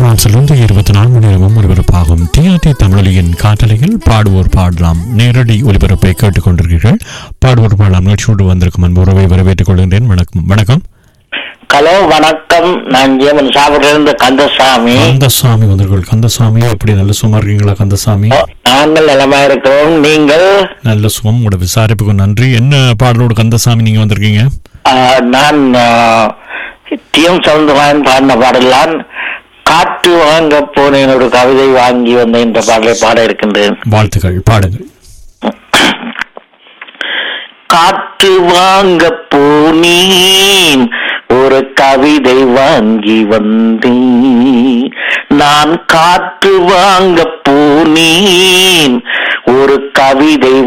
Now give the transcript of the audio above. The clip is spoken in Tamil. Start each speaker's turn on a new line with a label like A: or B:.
A: பிரான்சிலிருந்து இருபத்தி நான்கு மணி நேரமும் ஒலிபரப்பாகும் டிஆர்டி தமிழொலியின் காட்டலையில் பாடுவோர் பாடலாம் நேரடி ஒலிபரப்பை கேட்டுக்கொண்டிருக்கிறீர்கள் பாடுவோர் பாடலாம் நிகழ்ச்சியோடு வந்திருக்கும் அன்பு உறவை வரவேற்றுக் கொள்கின்றேன் வணக்கம் வணக்கம்
B: ஹலோ வணக்கம் நான் ஜேமன் சாப்பிட்டிருந்த கந்தசாமி
A: கந்தசாமி வந்தீர்கள் கந்தசாமி எப்படி நல்ல சும்மா இருக்கீங்களா கந்தசாமி
B: நாங்கள் நலமா இருக்கிறோம் நீங்கள்
A: நல்ல சுகம் உங்களோட விசாரிப்புக்கு நன்றி என்ன பாடலோடு கந்தசாமி நீங்க வந்திருக்கீங்க
B: ஆ, நான் டிஎம் சவுந்தரராயன் பாடின பாடலாம் காற்று வாங்க போனேன் ஒரு கவிதை வாங்கி வந்தேன் என்ற பாடலை பாட இருக்கின்றேன்
A: வாழ்த்துக்கள் பாடுங்கள்
B: காற்று வாங்க போனேன் ஒரு கவிதை வாங்கி வந்தேன் நான் காற்று வாங்க போனேன் ஒரு கவிதை